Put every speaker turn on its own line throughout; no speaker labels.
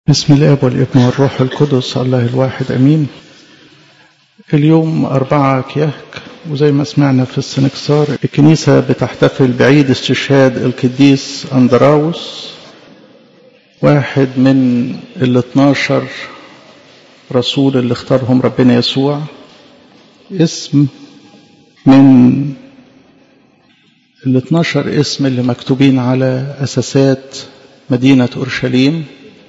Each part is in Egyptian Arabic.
بسم الاب والابن والروح القدس الله الواحد امين اليوم أربعة كيهك وزي ما سمعنا في السنكسار الكنيسة بتحتفل بعيد استشهاد القديس أندراوس واحد من ال 12 رسول اللي اختارهم ربنا يسوع اسم من ال 12 اسم اللي مكتوبين على أساسات مدينة أورشليم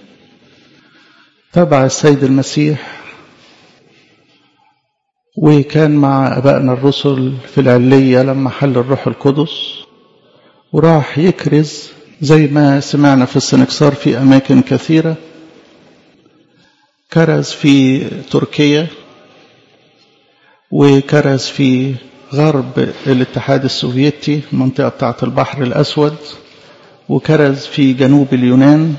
تبع السيد المسيح وكان مع أبائنا الرسل في العلية لما حل الروح القدس وراح يكرز زي ما سمعنا في السنكسار في أماكن كثيرة كرز في تركيا وكرز في غرب الاتحاد السوفيتي المنطقة بتاعة البحر الأسود وكرز في جنوب اليونان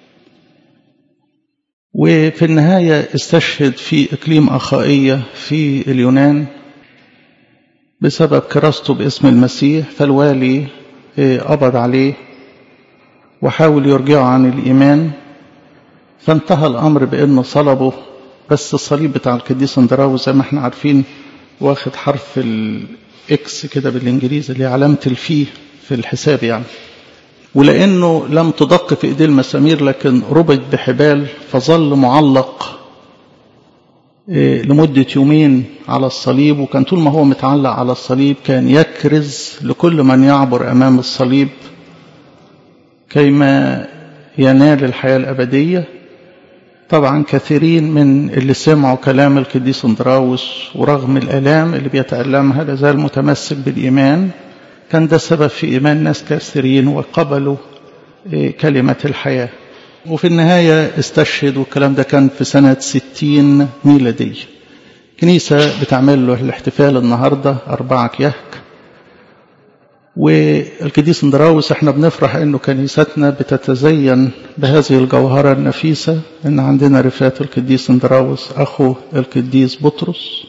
وفي النهاية استشهد في إقليم أخائية في اليونان بسبب كراسته باسم المسيح فالوالي قبض عليه وحاول يرجعه عن الإيمان فانتهى الأمر بأنه صلبه بس الصليب بتاع القديس اندراوس زي ما احنا عارفين واخد حرف الإكس كده بالإنجليزي اللي علامة الفي في الحساب يعني ولأنه لم تدق في إيديه المسامير لكن ربط بحبال فظل معلق لمدة يومين على الصليب وكان طول ما هو متعلق على الصليب كان يكرز لكل من يعبر أمام الصليب كيما ينال الحياة الأبدية طبعا كثيرين من اللي سمعوا كلام القديس اندراوس ورغم الآلام اللي بيتألمها لازال متمسك بالإيمان كان ده سبب في إيمان ناس كثيرين وقبلوا كلمة الحياة وفي النهاية استشهد والكلام ده كان في سنة ستين ميلادية كنيسة بتعمل له الاحتفال النهاردة أربعة كيهك والقديس اندراوس احنا بنفرح انه كنيستنا بتتزين بهذه الجوهرة النفيسة ان عندنا رفات القديس اندراوس اخو القديس بطرس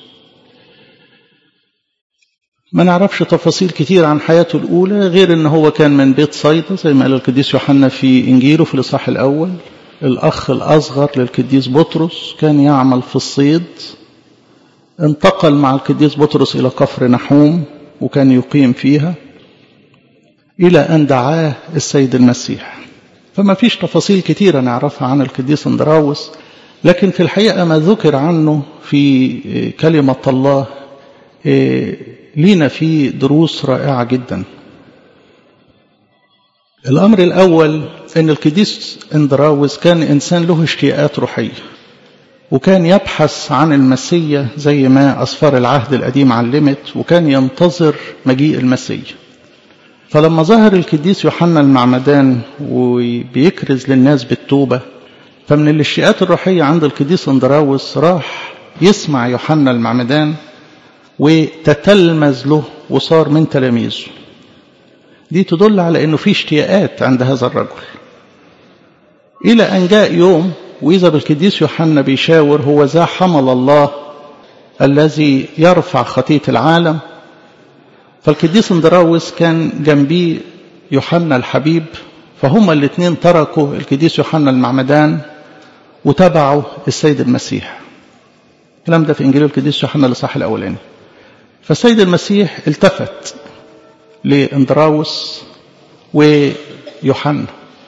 ما نعرفش تفاصيل كتير عن حياته الأولى غير أن هو كان من بيت صيدا زي ما قال القديس يوحنا في إنجيله في الإصحاح الأول الأخ الأصغر للقديس بطرس كان يعمل في الصيد انتقل مع القديس بطرس إلى كفر نحوم وكان يقيم فيها إلى أن دعاه السيد المسيح فما فيش تفاصيل كتيرة نعرفها عن القديس اندراوس لكن في الحقيقة ما ذكر عنه في كلمة الله لينا فيه دروس رائعة جدا الأمر الأول أن القديس اندراوس كان إنسان له اشتياقات روحية وكان يبحث عن المسيا زي ما أسفار العهد القديم علمت وكان ينتظر مجيء المسيا فلما ظهر القديس يوحنا المعمدان وبيكرز للناس بالتوبة فمن الاشتياقات الروحية عند القديس اندراوس راح يسمع يوحنا المعمدان وتتلمذ له وصار من تلاميذه دي تدل على انه في اشتياقات عند هذا الرجل الى ان جاء يوم واذا بالقديس يوحنا بيشاور هو ذا حمل الله الذي يرفع خطيه العالم فالقديس اندراوس كان جنبيه يوحنا الحبيب فهما الاثنين تركوا القديس يوحنا المعمدان وتبعوا السيد المسيح الكلام ده في انجيل القديس يوحنا الاصحاح الاولاني فالسيد المسيح التفت لاندراوس ويوحنا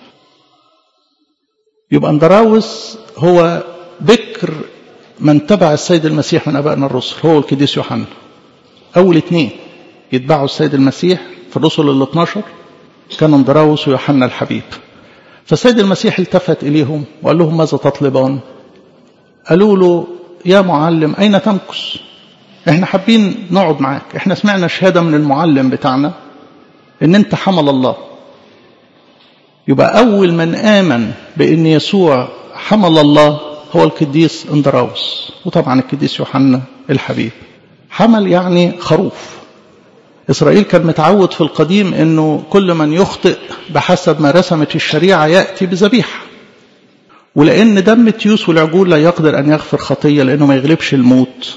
يبقى اندراوس هو بكر من تبع السيد المسيح من ابائنا الرسل هو القديس يوحنا اول اثنين يتبعوا السيد المسيح في الرسل ال 12 كان اندراوس ويوحنا الحبيب فالسيد المسيح التفت اليهم وقال لهم ماذا تطلبان قالوا له يا معلم اين تمكث احنا حابين نقعد معاك احنا سمعنا شهادة من المعلم بتاعنا ان انت حمل الله يبقى اول من امن بان يسوع حمل الله هو القديس اندراوس وطبعا القديس يوحنا الحبيب حمل يعني خروف اسرائيل كان متعود في القديم انه كل من يخطئ بحسب ما رسمت الشريعه ياتي بذبيحه ولان دم التيوس والعجول لا يقدر ان يغفر خطيه لانه ما يغلبش الموت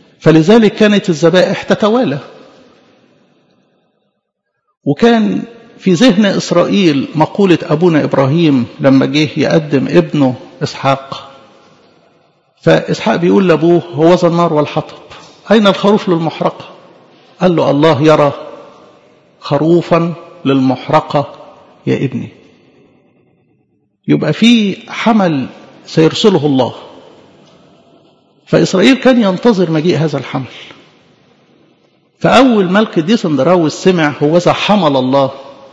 فلذلك كانت الذبائح تتوالى وكان في ذهن إسرائيل مقولة أبونا إبراهيم لما جه يقدم ابنه إسحاق فإسحاق بيقول لأبوه هو ذا النار والحطب أين الخروف للمحرقة قال له الله يرى خروفا للمحرقة يا ابني يبقى في حمل سيرسله الله فإسرائيل كان ينتظر مجيء هذا الحمل فأول ملك ديسندراوس سمع هو ذا حمل الله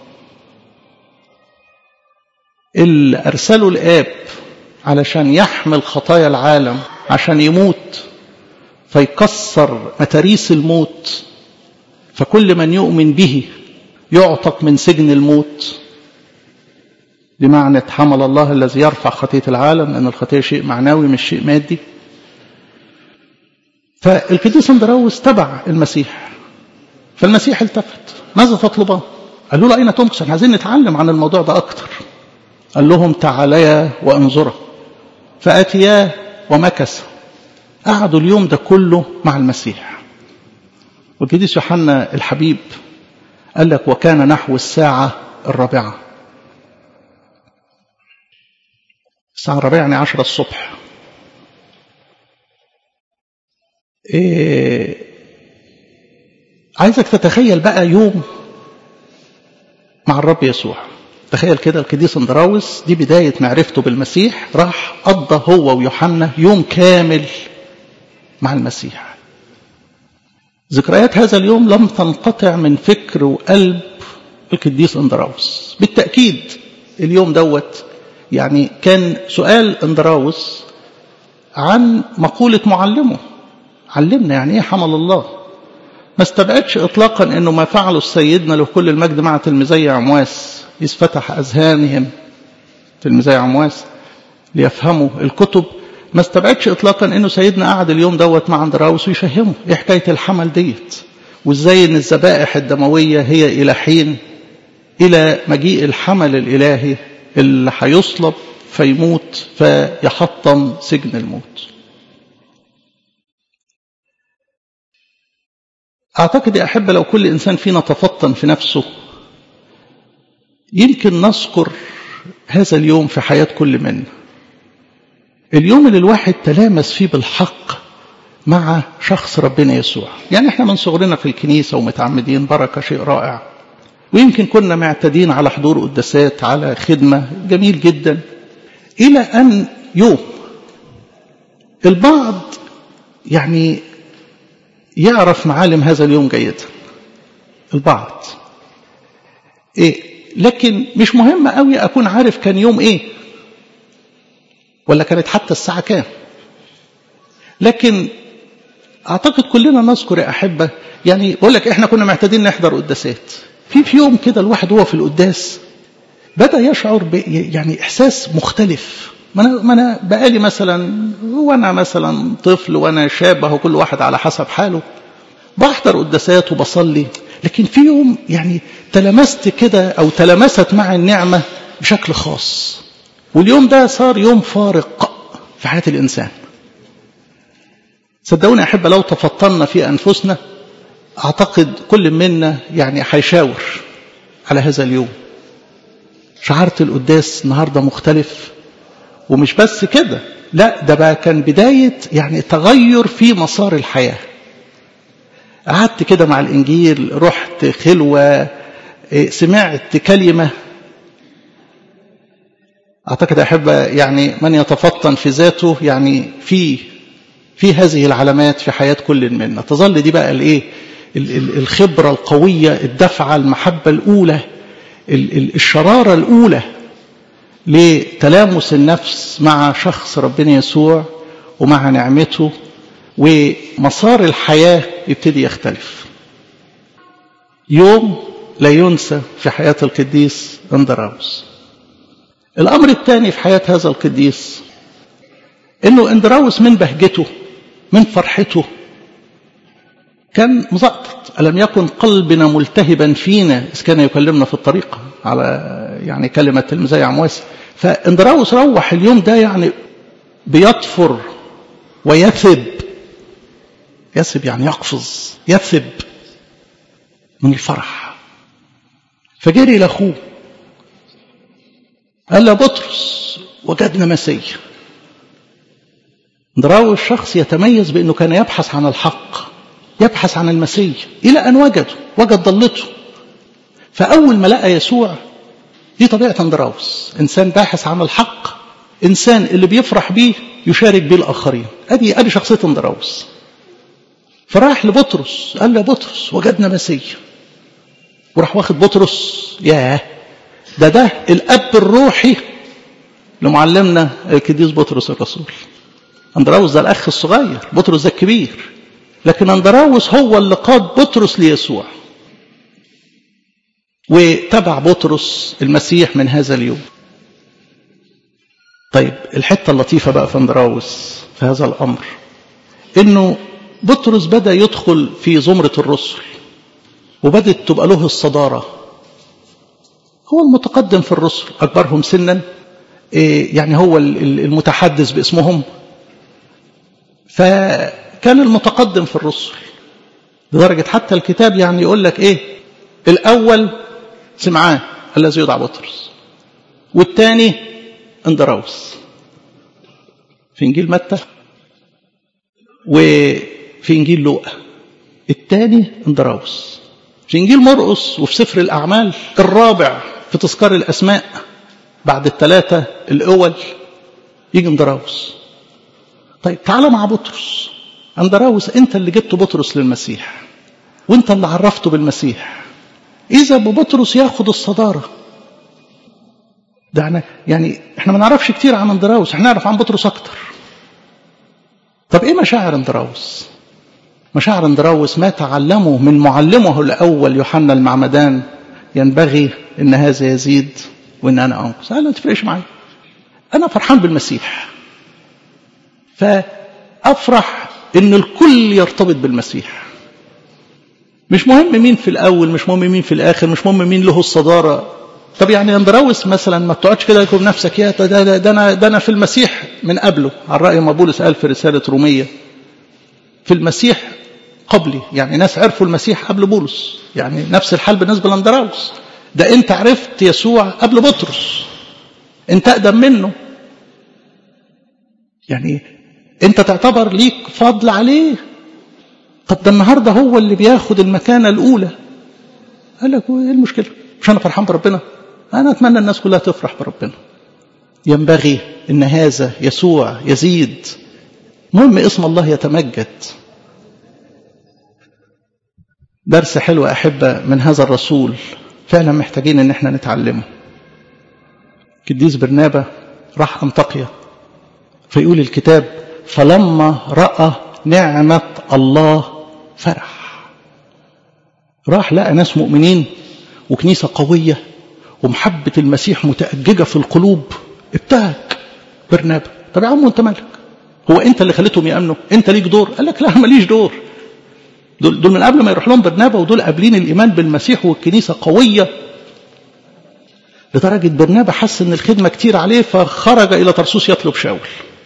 اللي أرسله الآب علشان يحمل خطايا العالم عشان يموت فيكسر متاريس الموت فكل من يؤمن به يعتق من سجن الموت بمعنى حمل الله الذي يرفع خطية العالم لأن الخطية شيء معنوي مش شيء مادي فالقديس اندراوس تبع المسيح فالمسيح التفت ماذا تطلبان قالوا له أين تمكث عايزين نتعلم عن الموضوع ده أكتر قال لهم تعاليا وانظرا فأتيا ومكث قعدوا اليوم ده كله مع المسيح والقديس يوحنا الحبيب قال لك وكان نحو الساعة الرابعة الساعة الرابعة يعني عشرة الصبح إيه عايزك تتخيل بقى يوم مع الرب يسوع تخيل كده القديس اندراوس دي بداية معرفته بالمسيح راح قضى هو ويوحنا يوم كامل مع المسيح ذكريات هذا اليوم لم تنقطع من فكر وقلب القديس اندراوس بالتأكيد اليوم دوت يعني كان سؤال اندراوس عن مقولة معلمه علمنا يعني ايه حمل الله ما استبعدش اطلاقا انه ما فعله سيدنا له كل المجد مع تلميذي عمواس إذ فتح أذهانهم تلميذي عمواس ليفهموا الكتب ما استبعدش اطلاقا انه سيدنا قعد اليوم دوت مع اندراوس ويفهمه ايه حكايه الحمل ديت وازاي ان الذبائح الدمويه هي الى حين الى مجيء الحمل الالهي اللي هيصلب فيموت فيحطم سجن الموت اعتقد يا احبه لو كل انسان فينا تفطن في نفسه يمكن نذكر هذا اليوم في حياه كل منا اليوم اللي الواحد تلامس فيه بالحق مع شخص ربنا يسوع يعني احنا من صغرنا في الكنيسة ومتعمدين بركة شيء رائع ويمكن كنا معتادين على حضور قداسات على خدمة جميل جدا إلى أن يوم البعض يعني يعرف معالم هذا اليوم جيدا البعض إيه لكن مش مهم قوي أكون عارف كان يوم إيه ولا كانت حتى الساعة كام لكن أعتقد كلنا نذكر يا أحبة يعني بقول لك إحنا كنا معتادين نحضر قداسات في في يوم كده الواحد هو في القداس بدأ يشعر ب يعني إحساس مختلف ما أنا, ما أنا بقالي مثلا وأنا مثلا طفل وأنا شاب أهو كل واحد على حسب حاله بحضر قداسات وبصلي لكن في يوم يعني تلمست كده أو تلمست مع النعمة بشكل خاص واليوم ده صار يوم فارق في حياة الإنسان صدقوني يا أحبة لو تفطنا في أنفسنا أعتقد كل منا يعني هيشاور على هذا اليوم شعرت القداس النهاردة مختلف ومش بس كده لا ده بقى كان بداية يعني تغير في مسار الحياة قعدت كده مع الإنجيل رحت خلوة سمعت كلمة أعتقد أحب يعني من يتفطن في ذاته يعني في في هذه العلامات في حياة كل منا تظل دي بقى الإيه الخبرة القوية الدفعة المحبة الأولى الشرارة الأولى لتلامس النفس مع شخص ربنا يسوع ومع نعمته ومسار الحياة يبتدي يختلف يوم لا ينسى في حياة القديس اندراوس الأمر الثاني في حياة هذا القديس إنه اندراوس من بهجته من فرحته كان مزقطط ألم يكن قلبنا ملتهبا فينا إذ كان يكلمنا في الطريق على يعني كلمة المزايا عمواس فاندراوس روح اليوم ده يعني بيطفر ويثب يثب يعني يقفز يثب من الفرح فجري لاخوه قال له بطرس وجدنا مسيح دراوي الشخص يتميز بأنه كان يبحث عن الحق يبحث عن المسيح إلى أن وجده وجد ضلته فأول ما لقى يسوع دي طبيعة اندراوس إنسان باحث عن الحق إنسان اللي بيفرح بيه يشارك بيه الآخرين أدي أدي شخصية اندراوس فراح لبطرس قال له بطرس وجدنا مسيح وراح واخد بطرس ياه ده ده الأب الروحي لمعلمنا القديس بطرس الرسول اندراوس ده الأخ الصغير بطرس ده الكبير لكن اندراوس هو اللي قاد بطرس ليسوع وتبع بطرس المسيح من هذا اليوم طيب الحتة اللطيفة بقى في اندراوس في هذا الأمر إنه بطرس بدأ يدخل في زمرة الرسل وبدت تبقى له الصدارة هو المتقدم في الرسل أكبرهم سنا يعني هو المتحدث باسمهم فكان المتقدم في الرسل لدرجة حتى الكتاب يعني يقول لك إيه الأول سمعان الذي يدعى بطرس والثاني اندراوس في إنجيل متى وفي إنجيل لوقا الثاني اندراوس في إنجيل مرقس وفي سفر الأعمال الرابع في تذكار الأسماء بعد الثلاثة الأول يجي اندراوس طيب تعالى مع بطرس اندراوس انت اللي جبت بطرس للمسيح وانت اللي عرفته بالمسيح اذا ببطرس ياخد الصداره ده احنا يعني احنا ما نعرفش كتير عن اندراوس احنا نعرف عن بطرس اكتر طب ايه مشاعر اندراوس مشاعر اندراوس ما تعلمه من معلمه الاول يوحنا المعمدان ينبغي ان هذا يزيد وان انا انقص انا ما تفرقش معايا انا فرحان بالمسيح فافرح ان الكل يرتبط بالمسيح مش مهم مين في الاول مش مهم مين في الاخر مش مهم مين له الصداره طب يعني اندراوس مثلا ما بتقعدش كده تقول نفسك يا ده, ده, ده انا ده انا في المسيح من قبله على راي ما بولس قال في رساله روميه في المسيح قبلي يعني ناس عرفوا المسيح قبل بولس يعني نفس الحال بالنسبه لاندراوس ده انت عرفت يسوع قبل بطرس انت اقدم منه يعني انت تعتبر ليك فضل عليه طب ده النهارده هو اللي بياخد المكانه الاولى قال لك ايه المشكله مش انا فرحان بربنا انا اتمنى الناس كلها تفرح بربنا ينبغي ان هذا يسوع يزيد مهم اسم الله يتمجد درس حلو احبه من هذا الرسول فعلا محتاجين ان احنا نتعلمه قديس برنابا راح انطاكيا فيقول الكتاب فلما راى نعمه الله فرح راح لقى ناس مؤمنين وكنيسه قويه ومحبه المسيح متاججه في القلوب ابتهج برنابا طب يا عم انت مالك هو انت اللي خليتهم يامنوا انت ليك دور قال لك لا ماليش دور دول, دول من قبل ما يروح لهم برنابا ودول قابلين الايمان بالمسيح والكنيسه قويه لدرجه برنابا حس ان الخدمه كتير عليه فخرج الى طرسوس يطلب شاول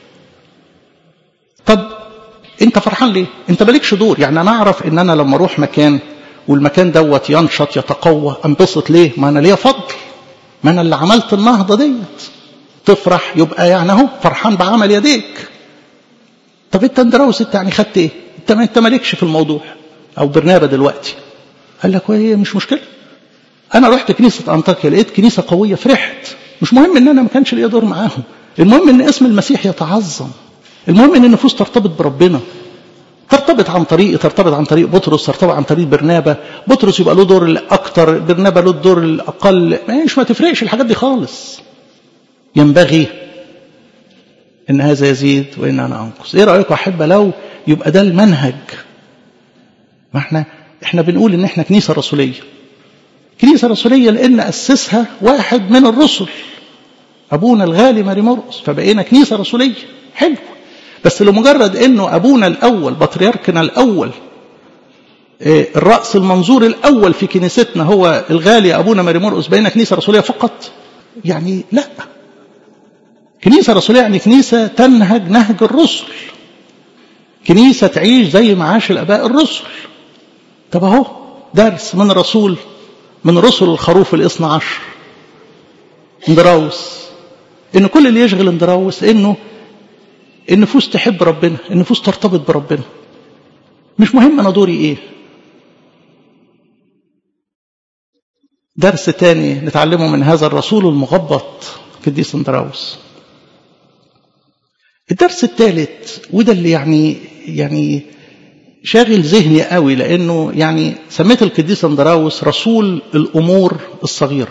طب انت فرحان ليه انت مالكش دور يعني انا اعرف ان انا لما اروح مكان والمكان دوت ينشط يتقوى انبسط ليه ما انا ليا فضل ما انا اللي عملت النهضه ديت تفرح يبقى يعني اهو فرحان بعمل يديك طب انت اندراوس انت يعني خدت ايه انت ما انت مالكش في الموضوع او برنابا دلوقتي قال لك ايه مش مشكله انا رحت كنيسه انطاكيا لقيت كنيسه قويه فرحت مش مهم ان انا ما كانش ليا دور معاهم المهم ان اسم المسيح يتعظم المهم ان النفوس ترتبط بربنا ترتبط عن طريق ترتبط عن طريق بطرس ترتبط عن طريق برنابا بطرس يبقى له دور الاكثر برنابا له الدور الاقل مش ما تفرقش الحاجات دي خالص ينبغي ان هذا يزيد وان انا انقص ايه رايكم احبه لو يبقى ده المنهج ما احنا احنا بنقول ان احنا كنيسه رسوليه كنيسه رسوليه لان اسسها واحد من الرسل ابونا الغالي ماري مرقس فبقينا كنيسه رسوليه حلو بس لمجرد انه ابونا الاول بطريركنا الاول الراس المنظور الاول في كنيستنا هو الغالي ابونا ماري مرقس بقينا كنيسه رسوليه فقط يعني لا كنيسه رسوليه يعني كنيسه تنهج نهج الرسل كنيسه تعيش زي ما عاش الاباء الرسل طب اهو درس من رسول من رسل الخروف الاثنى عشر اندراوس ان كل اللي يشغل اندراوس انه النفوس تحب ربنا النفوس ترتبط بربنا مش مهم انا دوري ايه درس تاني نتعلمه من هذا الرسول المغبط قديس اندراوس الدرس الثالث وده اللي يعني يعني شاغل ذهني قوي لانه يعني سميت القديس اندراوس رسول الامور الصغيره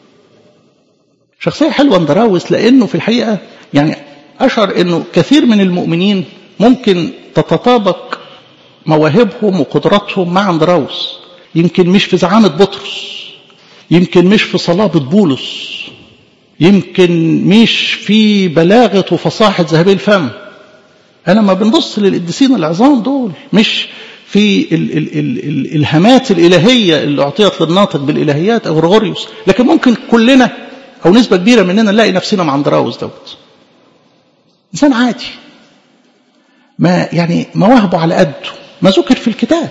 شخصيه حلوه اندراوس لانه في الحقيقه يعني اشعر انه كثير من المؤمنين ممكن تتطابق مواهبهم وقدراتهم مع اندراوس يمكن مش في زعامه بطرس يمكن مش في صلابه بولس يمكن مش في بلاغه وفصاحه ذهبي الفم انا ما بنبص للقديسين العظام دول مش في ال ال ال ال الهامات الالهيه اللي اعطيت للناطق بالالهيات او غرغوريوس لكن ممكن كلنا او نسبه كبيره مننا نلاقي نفسنا مع اندراوس دوت انسان عادي ما يعني مواهبه على قده ما ذكر في الكتاب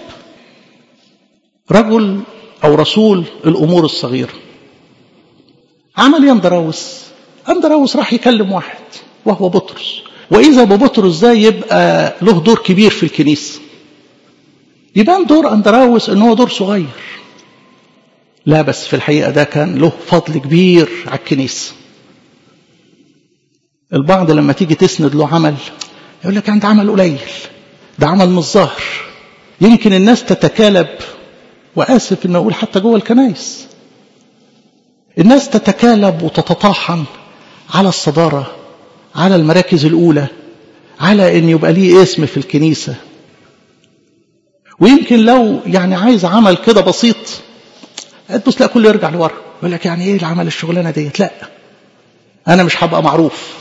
رجل او رسول الامور الصغيره عمل ايه اندراوس اندراوس راح يكلم واحد وهو بطرس واذا ببطرس ده يبقى له دور كبير في الكنيسه يبان دور اندراوس ان هو دور صغير لا بس في الحقيقه ده كان له فضل كبير على الكنيسه البعض لما تيجي تسند له عمل يقول لك انت عمل قليل ده عمل مش ظاهر يمكن الناس تتكالب واسف ان اقول حتى جوه الكنايس الناس تتكالب وتتطاحن على الصداره على المراكز الاولى على ان يبقى ليه اسم في الكنيسه ويمكن لو يعني عايز عمل كده بسيط تبص لا كله يرجع لورا يقول لك يعني ايه العمل الشغلانه ديت لا انا مش هبقى معروف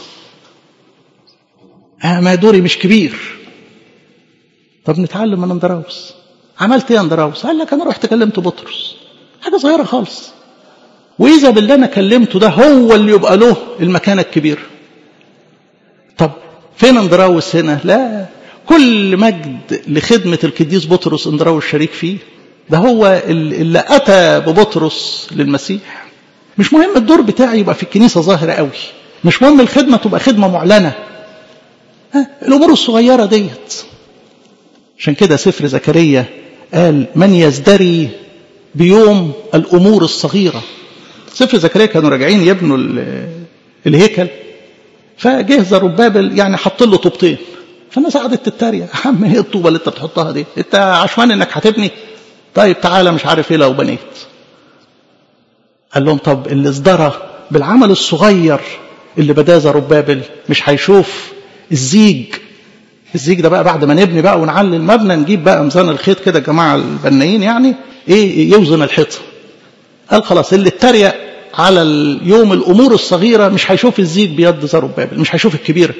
آه ما دوري مش كبير طب نتعلم من اندراوس عملت ايه يا اندراوس قال لك انا رحت كلمت بطرس حاجه صغيره خالص واذا باللي انا كلمته ده هو اللي يبقى له المكانه الكبيره طب فين اندراوس هنا لا كل مجد لخدمة القديس بطرس اندراوس شريك فيه ده هو اللي أتى ببطرس للمسيح مش مهم الدور بتاعي يبقى في الكنيسة ظاهرة قوي مش مهم الخدمة تبقى خدمة معلنة ها الأمور الصغيرة ديت عشان كده سفر زكريا قال من يزدري بيوم الأمور الصغيرة سفر زكريا كانوا راجعين يبنوا الهيكل فجه زربابل يعني حط له طوبتين فالناس قعدت تتريق يا عم ايه الطوبه اللي انت بتحطها دي؟ انت عشمان انك هتبني؟ طيب تعالى مش عارف ايه لو بنيت. قال لهم طب اللي ازدرى بالعمل الصغير اللي بداه زربابل مش هيشوف الزيج الزيج ده بقى بعد ما نبني بقى ونعلي المبنى نجيب بقى ميزان الخيط كده الجماعه البنايين يعني ايه يوزن الحيطه. قال خلاص اللي اتريق على اليوم الامور الصغيره مش هيشوف الزيج بيد زربابل مش هيشوف الكبيره.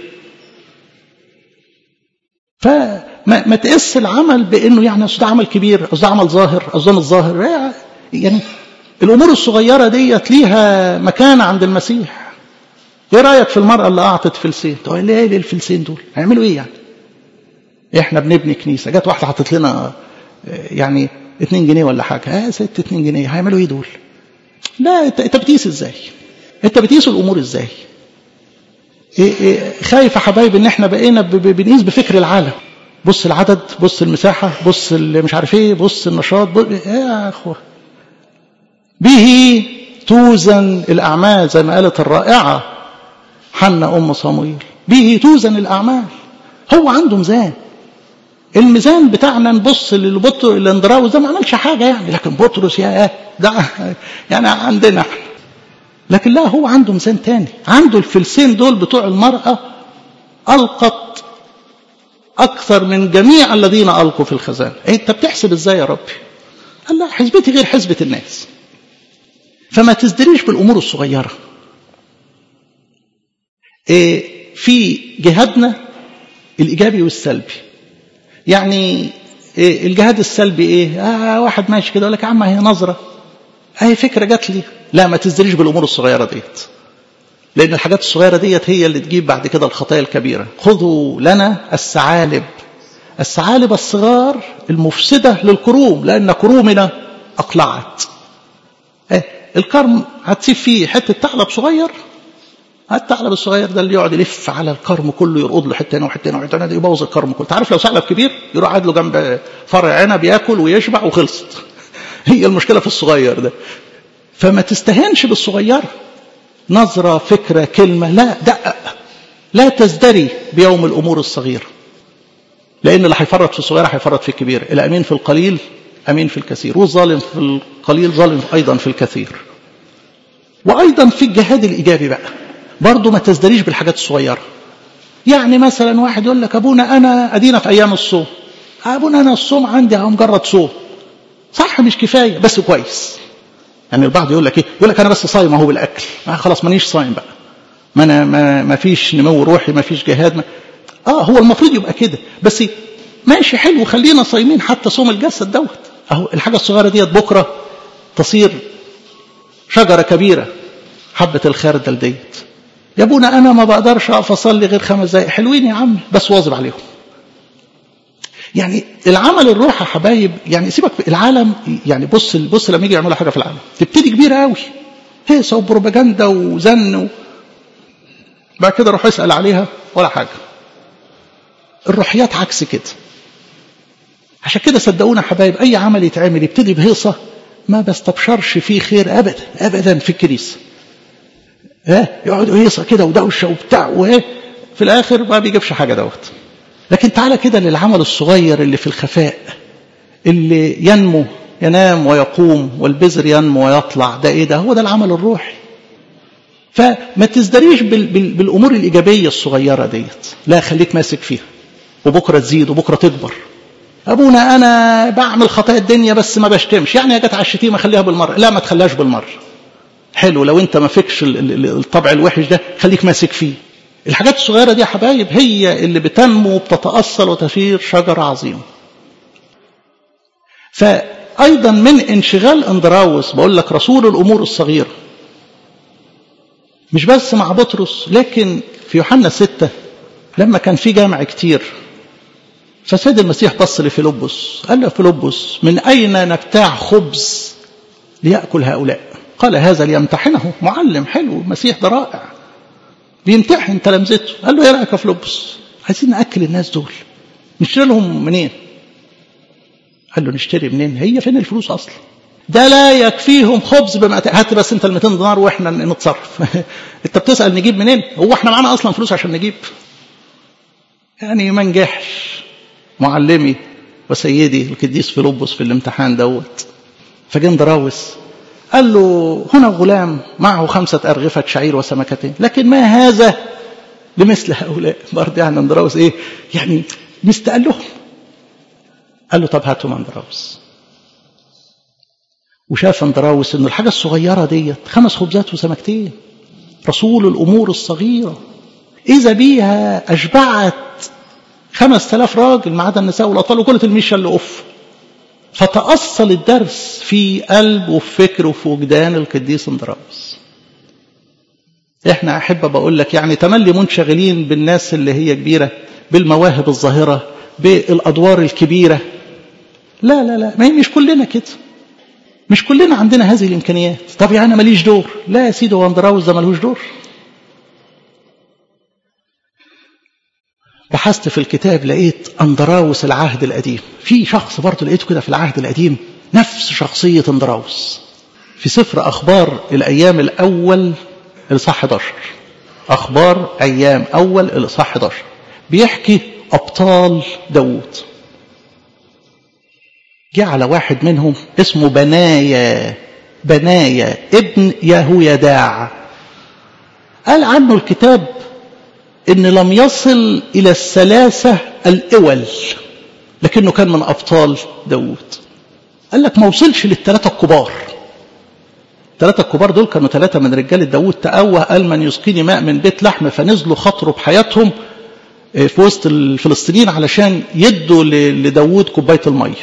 فما ما تقيس العمل بانه يعني اصل ده عمل كبير اصل ده عمل ظاهر اصل ده مش ظاهر يعني الامور الصغيره ديت ليها مكانه عند المسيح ايه رايك في المراه اللي اعطت فلسين تقول لي ايه الفلسين دول هيعملوا ايه يعني احنا بنبني كنيسه جت واحده حطت لنا يعني 2 جنيه ولا حاجه اه ست 2 جنيه هيعملوا ايه دول لا انت انت بتقيس ازاي انت بتقيس الامور ازاي إيه إيه خايف يا حبايبي ان احنا بقينا بنقيس بفكر العالم بص العدد بص المساحة بص اللي مش عارف ايه بص النشاط بص ايه يا اخوة به توزن الأعمال زي ما قالت الرائعة حنا أم صمويل به توزن الأعمال هو عنده ميزان الميزان بتاعنا نبص للبطر الاندراوس ده ما عملش حاجة يعني لكن بطرس يا ده يعني عندنا احنا لكن لا هو عنده ميزان تاني عنده الفلسين دول بتوع المرأة ألقت أكثر من جميع الذين ألقوا في الخزانة إيه أنت بتحسب إزاي يا ربي قال لا حسبتي غير حسبة الناس فما تزدريش بالأمور الصغيرة إيه في جهادنا الإيجابي والسلبي يعني إيه الجهاد السلبي إيه آه واحد ماشي كده يقول لك يا عم هي نظرة أهي فكرة جات لي لا ما تزدريش بالأمور الصغيرة ديت لأن الحاجات الصغيرة ديت هي اللي تجيب بعد كده الخطايا الكبيرة خذوا لنا الثعالب الثعالب الصغار المفسدة للكروم لأن كرومنا أقلعت اه الكرم هتسيب فيه حته ثعلب صغير الثعلب الصغير ده اللي يقعد يلف على الكرم كله يرقد له حته هنا وحته هنا وحته هنا يبوظ الكرم كله تعرف لو ثعلب كبير يروح قاعد له جنب فرع عنب ياكل ويشبع وخلصت هي المشكله في الصغير ده فما تستهنش بالصغير نظره فكره كلمه لا دقق لا تزدري بيوم الامور الصغيره لان اللي هيفرط في الصغيره هيفرط في الكبير الامين في القليل امين في الكثير والظالم في القليل ظالم ايضا في الكثير وايضا في الجهاد الايجابي بقى برضه ما تزدريش بالحاجات الصغيره يعني مثلا واحد يقول لك ابونا انا ادينا في ايام الصوم ابونا انا الصوم عندي اهو مجرد صوم صح مش كفايه بس كويس يعني البعض يقول لك ايه يقول لك انا بس صايم اهو بالاكل آه خلاص مانيش صايم بقى ما انا ما, ما فيش نمو روحي ما فيش جهاد ما اه هو المفروض يبقى كده بس ماشي حلو خلينا صايمين حتى صوم الجسد دوت اهو الحاجه الصغيره ديت بكره تصير شجره كبيره حبه الخردل ديت يا ابونا انا ما بقدرش اقف اصلي غير خمس دقائق حلوين يا عم بس واظب عليهم يعني العمل الروح يا حبايب يعني سيبك في العالم يعني بص بص لما يجي يعملوا حاجه في العالم تبتدي كبيره قوي هيصه وبروباجندا وزن و... بعد كده روح اسال عليها ولا حاجه الروحيات عكس كده عشان كده صدقونا حبايب اي عمل يتعمل يبتدي بهيصه ما بستبشرش فيه خير ابدا ابدا في الكنيسه ها يقعدوا هيصه كده ودوشه وبتاع وايه في الاخر ما بيجيبش حاجه دوت لكن تعالى كده للعمل الصغير اللي في الخفاء اللي ينمو ينام ويقوم والبذر ينمو ويطلع ده ايه ده هو ده العمل الروحي فما تزدريش بال بال بالامور الايجابيه الصغيره ديت لا خليك ماسك فيها وبكره تزيد وبكره تكبر ابونا انا بعمل خطايا الدنيا بس ما بشتمش يعني جت على الشتيمه خليها بالمره لا ما تخليهاش بالمره حلو لو انت ما فيكش الطبع الوحش ده خليك ماسك فيه الحاجات الصغيرة دي يا حبايب هي اللي بتنمو وبتتأصل وتثير شجرة عظيمة فأيضا من انشغال اندراوس بقول لك رسول الأمور الصغيرة مش بس مع بطرس لكن في يوحنا ستة لما كان في جامع كتير فسيد المسيح بص لفيلبس قال له فيلبس من أين نبتاع خبز ليأكل هؤلاء قال هذا ليمتحنه معلم حلو المسيح ده رائع بيمتحن تلامذته قال له ايه رايك يا فلوبس عايزين ناكل الناس دول نشتري لهم منين قال له نشتري منين هي فين الفلوس اصلا ده لا يكفيهم خبز بما هات بس انت ال 200 دينار واحنا نتصرف انت بتسال نجيب منين هو احنا معانا اصلا فلوس عشان نجيب يعني ما نجحش معلمي وسيدي القديس فيلبس في الامتحان دوت فجه دراوس قال له هنا غلام معه خمسة أرغفة شعير وسمكتين لكن ما هذا لمثل هؤلاء برضه يعني اندراوس ايه يعني مستقل لهم قال له طب هاتهم اندراوس وشاف اندراوس انه الحاجة الصغيرة ديت خمس خبزات وسمكتين رسول الأمور الصغيرة إذا بيها أشبعت خمس تلاف راجل ما عدا النساء والأطفال وكل تلميذ اللي أف فتأصل الدرس في قلب وفي فكر وفي وجدان القديس اندراوس احنا احب بقول لك يعني تملي منشغلين بالناس اللي هي كبيره بالمواهب الظاهره بالادوار الكبيره لا لا لا ما هي مش كلنا كده مش كلنا عندنا هذه الامكانيات طب يعني انا ماليش دور لا يا سيدي هو اندراوس ده ملوش دور بحثت في الكتاب لقيت اندراوس العهد القديم في شخص برضه لقيته كده في العهد القديم نفس شخصية اندراوس في سفر أخبار الأيام الأول الإصحاح 11 أخبار أيام أول الإصحاح 11 بيحكي أبطال داوود جه على واحد منهم اسمه بنايا بنايا ابن يهويداع قال عنه الكتاب ان لم يصل الى الثلاثة الاول لكنه كان من ابطال داود قال لك ما وصلش للثلاثة الكبار الثلاثة الكبار دول كانوا ثلاثة من رجال داود تأوه قال من يسقيني ماء من بيت لحم فنزلوا خطروا بحياتهم في وسط الفلسطينيين علشان يدوا لداود كوباية المية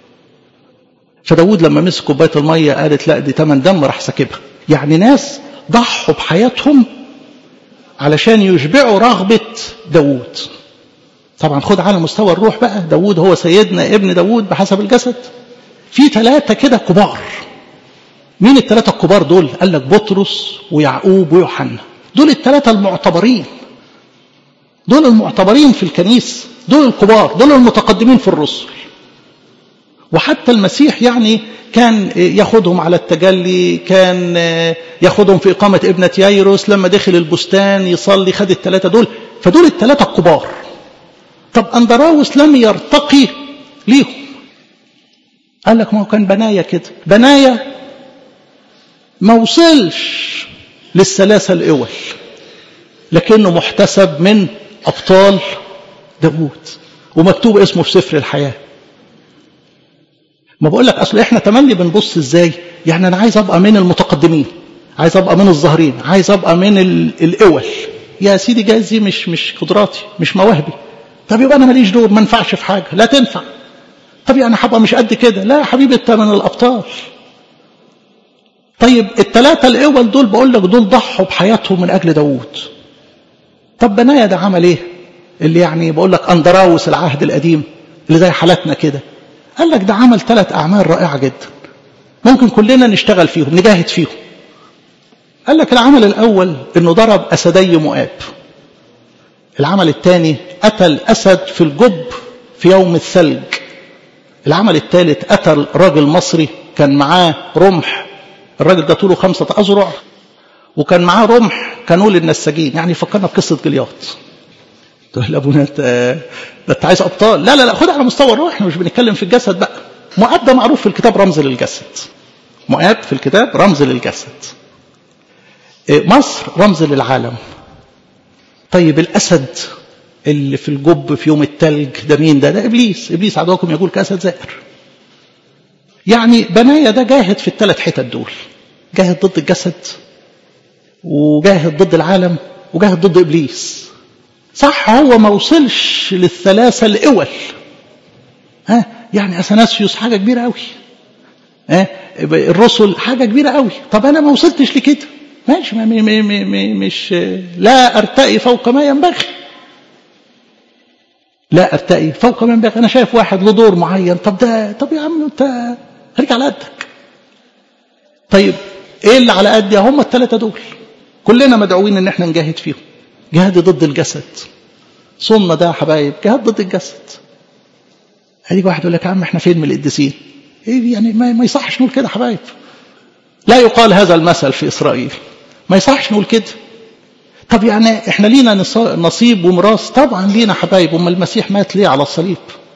فداود لما مسك كوباية المية قالت لا دي تمن دم راح ساكبها يعني ناس ضحوا بحياتهم علشان يشبعوا رغبة داوود طبعا خد على مستوى الروح بقى داوود هو سيدنا ابن داوود بحسب الجسد في ثلاثة كده كبار مين الثلاثة الكبار دول قال لك بطرس ويعقوب ويوحنا دول الثلاثة المعتبرين دول المعتبرين في الكنيسة دول الكبار دول المتقدمين في الرسل وحتى المسيح يعني كان ياخدهم على التجلي كان ياخدهم في إقامة ابنة يايروس لما دخل البستان يصلي خد الثلاثة دول فدول الثلاثة الكبار طب أندراوس لم يرتقي ليهم قال لك ما هو كان بنايا كده بنايا ما وصلش للثلاثة الأول لكنه محتسب من أبطال داوود ومكتوب اسمه في سفر الحياة ما بقول لك أصل إحنا تملي بنبص إزاي يعني أنا عايز أبقى من المتقدمين عايز أبقى من الظاهرين عايز أبقى من الأول يا سيدي جايز دي مش مش قدراتي مش مواهبي طب يبقى أنا ماليش دور ما انفعش في حاجة لا تنفع طب يعني هبقى مش قد كده لا يا حبيبي انت من الأبطال طيب الثلاثة الأول دول بقول لك دول ضحوا بحياتهم من أجل داوود طب بنايا ده عمل إيه اللي يعني بقول لك أندراوس العهد القديم اللي زي حالتنا كده قال لك ده عمل ثلاث أعمال رائعة جدا ممكن كلنا نشتغل فيهم نجاهد فيهم قال لك العمل الأول إنه ضرب أسدي مؤاب العمل الثاني قتل أسد في الجب في يوم الثلج العمل الثالث قتل راجل مصري كان معاه رمح الراجل ده طوله خمسة أذرع وكان معاه رمح كانوا للنساجين يعني فكرنا بقصة جلياط تقول لابونا انت ده انت عايز ابطال لا لا لا خد على مستوى الروح احنا مش بنتكلم في الجسد بقى مؤاب ده معروف في الكتاب رمز للجسد مؤاب في الكتاب رمز للجسد مصر رمز للعالم طيب الاسد اللي في الجب في يوم التلج ده مين ده ده ابليس ابليس عدوكم يقول كاسد زائر يعني بنايا ده جاهد في الثلاث حتت دول جاهد ضد الجسد وجاهد ضد العالم وجاهد ضد ابليس صح هو ما وصلش للثلاثه الاول ها يعني اثناسيوس حاجه كبيره قوي ها الرسل حاجه كبيره قوي طب انا ما وصلتش لكده ماشي ما مي مي مي مش لا ارتقي فوق ما ينبغي لا ارتقي فوق ما ينبغي انا شايف واحد له دور معين طب ده طب يا عم انت خليك على قدك طيب ايه اللي على قدي هم الثلاثه دول كلنا مدعوين ان احنا نجاهد فيهم جهاد ضد الجسد صومنا ده يا حبايب جهاد ضد الجسد هيجي واحد يقول لك يا عم احنا فين من القديسين ايه يعني ما, ما يصحش نقول كده يا حبايب لا يقال هذا المثل في اسرائيل ما يصحش نقول كده طب يعني احنا لينا نصيب وميراث طبعا لينا حبايب اما المسيح مات ليه على الصليب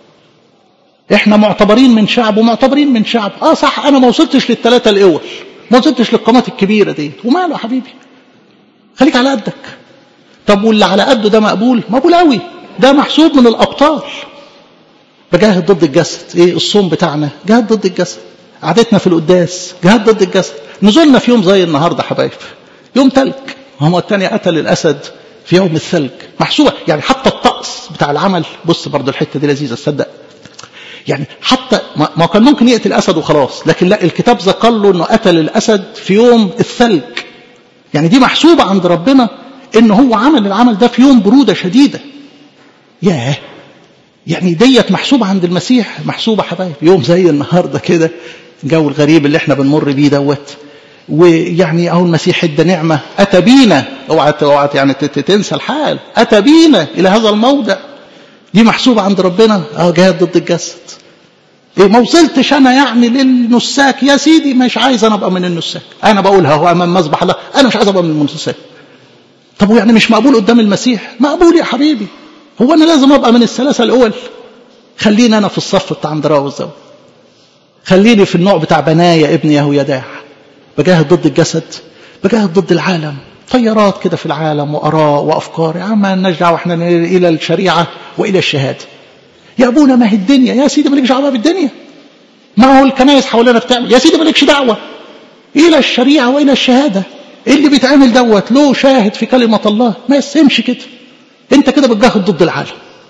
احنا معتبرين من شعب ومعتبرين من شعب اه صح انا ما وصلتش للثلاثه الاول ما وصلتش للقامات الكبيره دي وماله يا حبيبي خليك على قدك طب واللي على قده ده مقبول مقبول قوي ده محسوب من الابطال بجاهد ضد الجسد ايه الصوم بتاعنا جهاد ضد الجسد قعدتنا في القداس جهاد ضد الجسد نزلنا في يوم زي النهارده حبايب يوم تلج هم الثاني قتل الاسد في يوم الثلج محسوبه يعني حتى الطقس بتاع العمل بص برضو الحته دي لذيذه تصدق يعني حتى ما كان ممكن يقتل الاسد وخلاص لكن لا الكتاب ذكر له انه قتل الاسد في يوم الثلج يعني دي محسوبه عند ربنا ان هو عمل العمل ده في يوم بروده شديده ياه يعني ديت محسوبه عند المسيح محسوبه حبايب يوم زي النهارده كده الجو الغريب اللي احنا بنمر بيه دوت ويعني اهو المسيح ادى نعمه اتى بينا اوعى اوعى يعني تنسى الحال اتى بينا الى هذا الموضع دي محسوبه عند ربنا اه جهاد ضد الجسد إيه ما وصلتش انا يعني للنساك يا سيدي مش عايز انا ابقى من النساك انا بقولها هو امام مذبح الله انا مش عايز ابقى من النساك طب ويعني مش مقبول قدام المسيح مقبول يا حبيبي هو انا لازم ابقى من الثلاثه الاول خليني انا في الصف بتاع اندراوس ده خليني في النوع بتاع بنايا ابن يهويداع بجاهد ضد الجسد بجاهد ضد العالم طيارات كده في العالم واراء وافكار يا عم نرجع واحنا الى الشريعه والى الشهاده يا ابونا ما هي الدنيا يا سيدي مالكش دعوه بالدنيا ما هو الكنائس حوالينا بتعمل يا سيدي مالكش دعوه الى الشريعه والى الشهاده ايه اللي بيتعمل دوت له شاهد في كلمه الله ما يسمش كده انت كده بتجاهد ضد العالم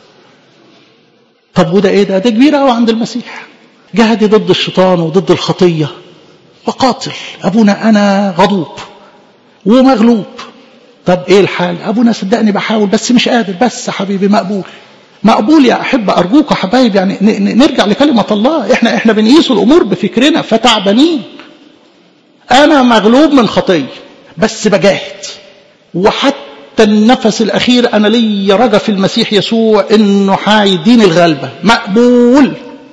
طب وده ايه ده ده كبير قوي عند المسيح جهدي ضد الشيطان وضد الخطيه وقاتل ابونا انا غضوب ومغلوب طب ايه الحال ابونا صدقني بحاول بس مش قادر بس حبيبي مقبول مقبول يا احبه ارجوك يا حبايب يعني نرجع لكلمه الله احنا احنا بنقيس الامور بفكرنا فتعبانين انا مغلوب من خطيه بس بجاهد وحتى النفس الاخير انا لي رجا في المسيح يسوع انه هيديني الغلبه مقبول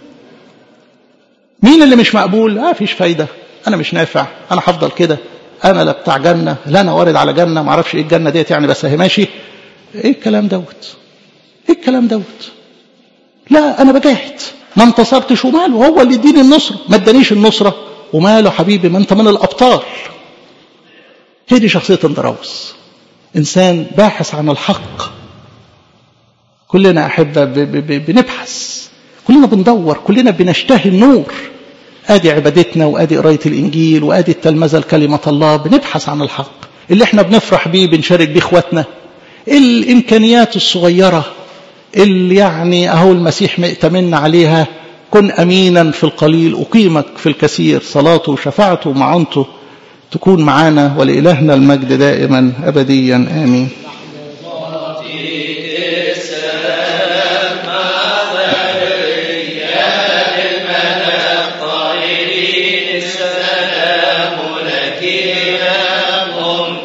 مين اللي مش مقبول اه فيش فايده انا مش نافع انا هفضل كده انا لا بتاع جنه لا انا وارد على جنه ما اعرفش ايه الجنه ديت يعني بس هي ماشي ايه الكلام دوت ايه الكلام دوت لا انا بجاهد ما انتصرتش وماله هو اللي يديني النصره ما ادانيش النصره وماله حبيبي ما انت من الابطال هي دي شخصيه اندراوس انسان باحث عن الحق كلنا احبه بنبحث كلنا بندور كلنا بنشتهي النور ادي عبادتنا وادي قرايه الانجيل وادي التلمذه لكلمه الله بنبحث عن الحق اللي احنا بنفرح بيه بنشارك بيه اخواتنا الامكانيات الصغيره اللي يعني اهو المسيح مئتمن عليها كن امينا في القليل اقيمك في الكثير صلاته وشفاعته ومعونته تكون معانا ولالهنا المجد دائما ابديا امين